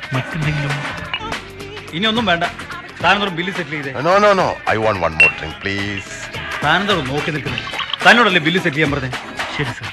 മറ്റെന്തെങ്കിലും ഇനി ഒന്നും വേണ്ട താനെന്തോറും ബില്ല് സെറ്റിൽ ചെയ്തേ no no no I want one more drink please താനെന്തോറും നോക്കി നിൽക്കുന്നത് തന്നോടല്ലേ ബില്ല് സെറ്റ് ചെയ്യാൻ പറഞ്ഞേ ശരി സർ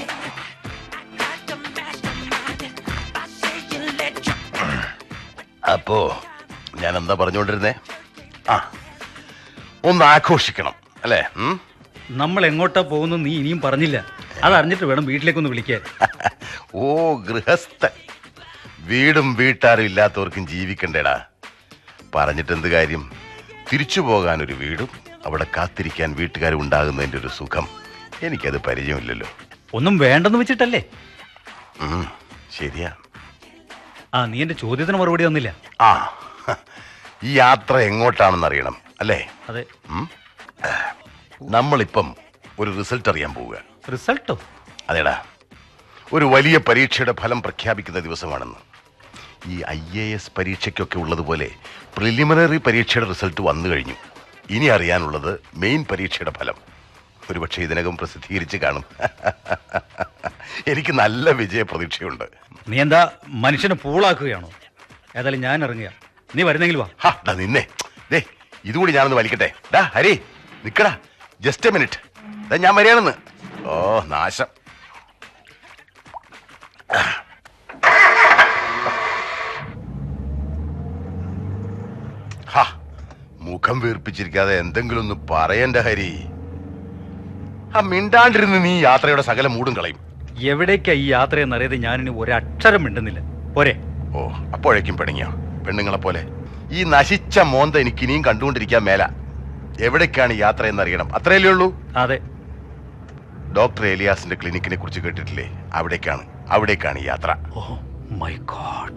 അപ്പോ ഞാൻ എന്താ പറഞ്ഞുകൊണ്ടിരുന്നേ ആ ഒന്ന് ആഘോഷിക്കണം അല്ലേ ഉം? നമ്മൾ എങ്ങോട്ടാ പോകുന്നത് നീ ഇനിയും പറഞ്ഞില്ല അതറിഞ്ഞിട്ട് വേണം വീട്ടിലേക്കൊന്ന് വിളിക്കാൻ ഓ ഗൃഹസ്ഥൻ വീടും വീട്ടാരും ഇല്ലാത്തവർക്കും ജീവിക്കണ്ടേടാ പറഞ്ഞിട്ട് എന്ത് കാര്യം തിരിച്ചു പോകാൻ ഒരു വീടും അവിടെ കാത്തിരിക്കാൻ വീട്ടുകാരും ഉണ്ടാകുന്നതിന്റെ ഒരു സുഖം എനിക്കത് പരിചയമില്ലല്ലോ ഒന്നും വേണ്ടെന്ന് വെച്ചിട്ടല്ലേ ഉം, ശരിയാ ആ നീ എന്റെ ചോദ്യത്തിന് മറുപടി തന്നില്ല ആ ഈ യാത്ര എങ്ങോട്ടാണെന്ന് അറിയണം അല്ലേ അതെ ഉം? നമ്മളിപ്പം ഒരു റിസൾട്ട് അറിയാൻ പോവുക റിസൾട്ടോ അതേടാ ഒരു വലിയ പരീക്ഷയുടെ ഫലം പ്രഖ്യാപിക്കുന്ന ദിവസമാണെന്ന് ഈ ഐ എ എസ് പരീക്ഷയ്ക്കൊക്കെ ഉള്ളതുപോലെ പ്രിലിമിനറി പരീക്ഷയുടെ റിസൾട്ട് വന്നു കഴിഞ്ഞു ഇനി അറിയാനുള്ളത് മെയിൻ പരീക്ഷയുടെ ഫലം ഒരുപക്ഷെ ഇതിനകം പ്രസിദ്ധീകരിച്ച് കാണും എനിക്ക് നല്ല വിജയ പ്രതീക്ഷയുണ്ട് നീ എന്താ മനുഷ്യനെ പൂളാക്കുകയാണോ ഏതായാലും ഞാൻ ഇറങ്ങുക നീ വരുന്നെങ്കിൽ വാ ഹാ ഡാ നിന്നെ ദേ ഇതുകൂടി ഞാനൊന്ന് വലിക്കട്ടെ ഡാ ഹരി നിക്കടാ ജസ്റ്റ് എ മിനിറ്റ് ദാ ഞാൻ വരികയാണെന്ന് ഓ നാശം ഹാ മുഖം വീർപ്പിച്ചിരിക്കാതെ എന്തെങ്കിലും ഒന്ന് പറയണ്ട ഹരി ആ മിണ്ടാണ്ടിരുന്ന് നീ യാത്രയുടെ സകല മൂടും കളയും എവിടേക്കാ ഈ യാത്രയെന്നറിയാതെ ഞാനിനി ഒരക്ഷരം മിണ്ടുന്നില്ല പോരെ ഓ അപ്പോഴേക്കും പെണുങ്ങിയോ പെണ്ണുങ്ങളെ പോലെ ഈ നശിച്ച മോന്ത എനിക്ക് ഇനിയും കണ്ടുകൊണ്ടിരിക്കാൻ മേല എവിടേക്കാണ് ഈ യാത്ര എന്നറിയണം അത്രയല്ലേ ഉള്ളൂ അതെ ഡോക്ടർ ഏലിയാസിന്റെ ക്ലിനിക്കിനെ കുറിച്ച് കേട്ടിട്ടില്ലേ അവിടേക്കാണ് അവിടേക്കാണ് ഈ യാത്ര oh my God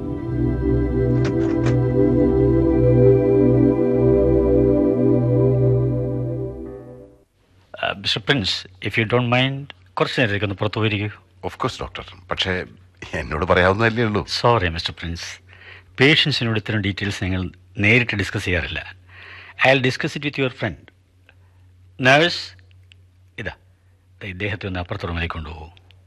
mister prince if you don't mind കുറച്ച് നേരത്തേക്ക് ഒന്ന് പുറത്തു പോയിരിക്കൂ ഓഫ് കോഴ്സ് ഡോക്ടർ പക്ഷേ എന്നോട് പറയാവുന്നതല്ലേ ഉള്ളൂ സോറി മിസ്റ്റർ പ്രിൻസ് പേഷ്യൻസിനോട് ഇത്തരം ഡീറ്റെയിൽസ് ഞങ്ങൾ നേരിട്ട് ഡിസ്കസ് ചെയ്യാറില്ല I will discuss it with your friend nurse ഇതാ ദേ ഇദ്ദേഹത്തെ ഒന്ന് അപ്പുറത്ത് റൂമിലേക്ക് കൊണ്ടുപോകൂ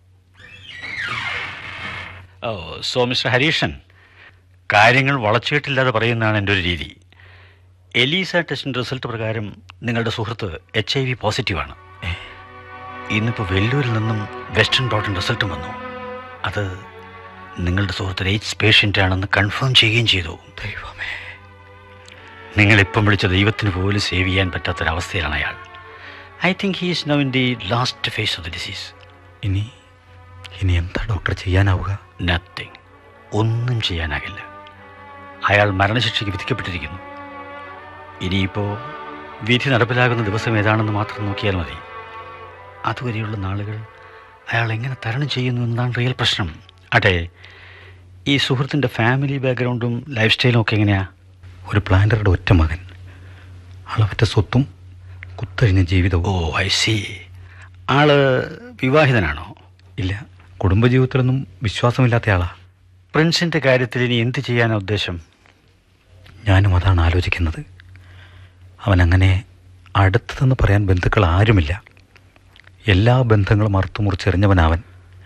ഓ സോ മിസ്റ്റർ ഹരീഷൻ കാര്യങ്ങൾ വളച്ചുകെട്ടില്ലാതെ പറയുന്നതാണ് എൻ്റെ ഒരു രീതി എലീസ ടെസ്റ്റിൻ്റെ റിസൾട്ട് പ്രകാരം നിങ്ങളുടെ സുഹൃത്ത് എച്ച് ഐ വി പോസിറ്റീവാണ് ഇന്നിപ്പോൾ വെല്ലൂരിൽ നിന്നും വെസ്റ്റേൺ ഡോട്ടിൻ്റെ റിസൾട്ടും വന്നു അത് നിങ്ങളുടെ സുഹൃത്ത് എയ്ഡ്സ് പേഷ്യൻ്റ് ആണെന്ന് കൺഫേം ചെയ്യുകയും ചെയ്തു ദൈവമേ നിങ്ങളിപ്പം വിളിച്ച ദൈവത്തിന് പോലും സേവ് ചെയ്യാൻ പറ്റാത്തൊരവസ്ഥയിലാണ് അയാൾ I think he is now in the last phase of the disease ഇനി ഇനി എന്താ ഡോക്ടർ ചെയ്യാനാവുക നത്തിങ് ഒന്നും ചെയ്യാനാകില്ല അയാൾ മരണശിക്ഷയ്ക്ക് വിധിക്കപ്പെട്ടിരിക്കുന്നു ഇനിയിപ്പോൾ വിധി നടപ്പിലാകുന്ന ദിവസം ഏതാണെന്ന് മാത്രം നോക്കിയാൽ മതി അതുവരെയുള്ള നാളുകൾ അയാൾ എങ്ങനെ തരണം ചെയ്യുന്നു എന്നതാണ് റിയൽ പ്രശ്നം അതെ ഈ സുഹൃത്തിൻ്റെ ഫാമിലി ബാക്ക്ഗ്രൗണ്ടും ലൈഫ് സ്റ്റൈലും ഒക്കെ എങ്ങനെയാ ഒരു പ്ലാന്ററുടെ ഒറ്റ മകൻ അളവറ്റ സ്വത്തും കുത്തഴിഞ്ഞ ജീവിതവും ഓ ഐ സി ആള് വിവാഹിതനാണോ ഇല്ല കുടുംബജീവിതത്തിലൊന്നും വിശ്വാസമില്ലാത്ത ആളാ പ്രിൻസിൻ്റെ കാര്യത്തിൽ ഇനി എന്ത് ചെയ്യാനാ ഉദ്ദേശം ഞാനും അതാണ് ആലോചിക്കുന്നത് അവൻ അങ്ങനെ അടുത്തതെന്ന് പറയാൻ ബന്ധുക്കൾ ആരുമില്ല എല്ലാ ബന്ധങ്ങളും അറുത്തു മുറിച്ചെറിഞ്ഞവനവൻ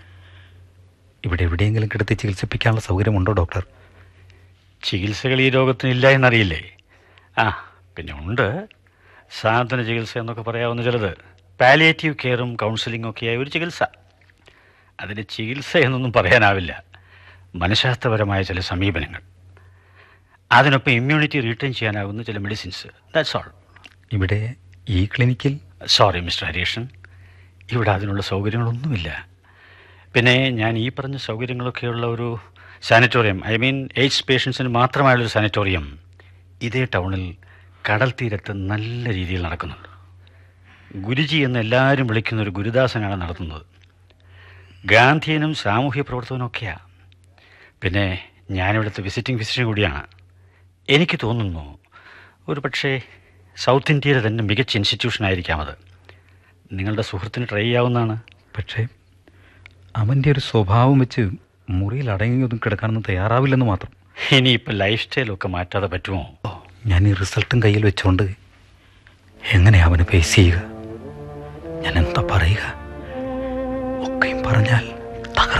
ഇവിടെ എവിടെയെങ്കിലും കിടത്തി ചികിത്സിപ്പിക്കാനുള്ള സൗകര്യമുണ്ടോ ഡോക്ടർ ചികിത്സകൾ ഈ രോഗത്തിനില്ല എന്നറിയില്ലേ ആ പിന്നെ ഉണ്ട് സാന്ത്വന ചികിത്സ എന്നൊക്കെ പറയാവുന്ന ചിലത് പാലിയേറ്റീവ് കെയറും കൗൺസിലിംഗും ഒക്കെയായ ഒരു ചികിത്സ അതിന് ചികിത്സ എന്നൊന്നും പറയാനാവില്ല മനഃശാസ്ത്രപരമായ ചില സമീപനങ്ങൾ അതിനൊപ്പം ഇമ്മ്യൂണിറ്റി റീറ്റെയിൻ ചെയ്യാനാകുന്ന ചില മെഡിസിൻസ് ദാറ്റ്സ് ഓൾ ഇവിടെ ഈ ക്ലിനിക്കിൽ സോറി മിസ്റ്റർ ഹരീഷൻ ഇവിടെ അതിനുള്ള സൗകര്യങ്ങളൊന്നുമില്ല പിന്നെ ഞാൻ ഈ പറഞ്ഞ സൗകര്യങ്ങളൊക്കെയുള്ള ഒരു സാനിറ്റോറിയം ഐ മീൻ എയ്ഡ്സ് പേഷ്യൻസിന് മാത്രമായുള്ളൊരു സാനിറ്റോറിയം ഇതേ ടൗണിൽ കടൽ തീരത്ത് നല്ല രീതിയിൽ നടക്കുന്നുണ്ട് ഗുരുജി എന്ന് എല്ലാവരും വിളിക്കുന്ന ഒരു ഗുരുദാസനാണ് നടത്തുന്നത് ഗാന്ധിയനും സാമൂഹ്യ പ്രവർത്തകനും ഒക്കെയാണ് പിന്നെ ഞാനിവിടുത്തെ വിസിറ്റിംഗ് ഫിസിഷ്യൻ കൂടിയാണ് എനിക്ക് തോന്നുന്നു ഒരു പക്ഷേ സൗത്ത് ഇന്ത്യയിലെ തന്നെ മികച്ച ഇൻസ്റ്റിറ്റ്യൂഷൻ ആയിരിക്കാം അത് നിങ്ങളുടെ സുഹൃത്തിന് ട്രൈ ചെയ്യാവുന്നതാണ് പക്ഷേ അവൻ്റെ ഒരു സ്വഭാവം വെച്ച് മുറിയിൽ അടങ്ങിയൊന്നും കിടക്കാനൊന്നും തയ്യാറാവില്ലെന്ന് മാത്രം ഇനിയിപ്പോൾ ലൈഫ് സ്റ്റൈലൊക്കെ മാറ്റാതെ പറ്റുമോ ഞാൻ ഈ റിസൾട്ടും കയ്യിൽ വെച്ചുകൊണ്ട് എങ്ങനെ അവനെ ഫേസ് ചെയ്യുക ഞാൻ എന്താ പറയുക ഒക്കെയും പറഞ്ഞാൽ